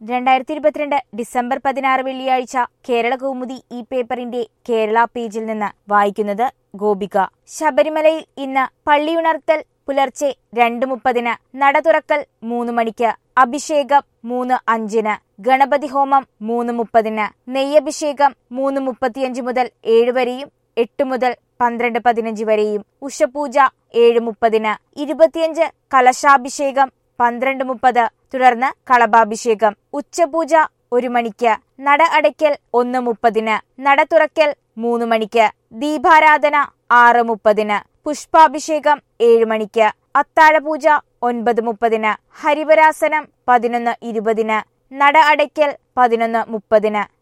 രണ്ടായിരത്തി ഇരുപത്തിരണ്ട് ഡിസംബർ പതിനാറ് വെള്ളിയാഴ്ച കേരള കൗമുദി ഈ പേപ്പറിന്റെ കേരള പേജിൽ നിന്ന് വായിക്കുന്നത് ഗോപിക ശബരിമലയിൽ ഇന്ന് പള്ളിയുണർത്തൽ പുലർച്ചെ രണ്ട് മുപ്പതിന് നട തുറക്കൽ മൂന്ന് മണിക്ക് അഭിഷേകം മൂന്ന് അഞ്ചിന് ഗണപതി ഹോമം മൂന്ന് മുപ്പതിന് നെയ്യഭിഷേകം മൂന്ന് മുപ്പത്തിയഞ്ച് മുതൽ ഏഴ് വരെയും എട്ട് മുതൽ പന്ത്രണ്ട് പതിനഞ്ച് വരെയും ഉഷപൂജ ഏഴ് മുപ്പതിന് ഇരുപത്തിയഞ്ച് കലശാഭിഷേകം പന്ത്രണ്ട് മുപ്പത് തുടർന്ന് കളഭാഭിഷേകം ഉച്ചപൂജ ഒരു മണിക്ക് നട അടയ്ക്കൽ ഒന്ന് മുപ്പതിന് നട തുറക്കൽ മൂന്ന് മണിക്ക് ദീപാരാധന ആറ് മുപ്പതിന് പുഷ്പാഭിഷേകം ഏഴ് മണിക്ക് അത്താഴപൂജ ഒൻപത് മുപ്പതിന് ഹരിവരാസനം പതിനൊന്ന് ഇരുപതിന് നട അടയ്ക്കൽ പതിനൊന്ന് മുപ്പതിന്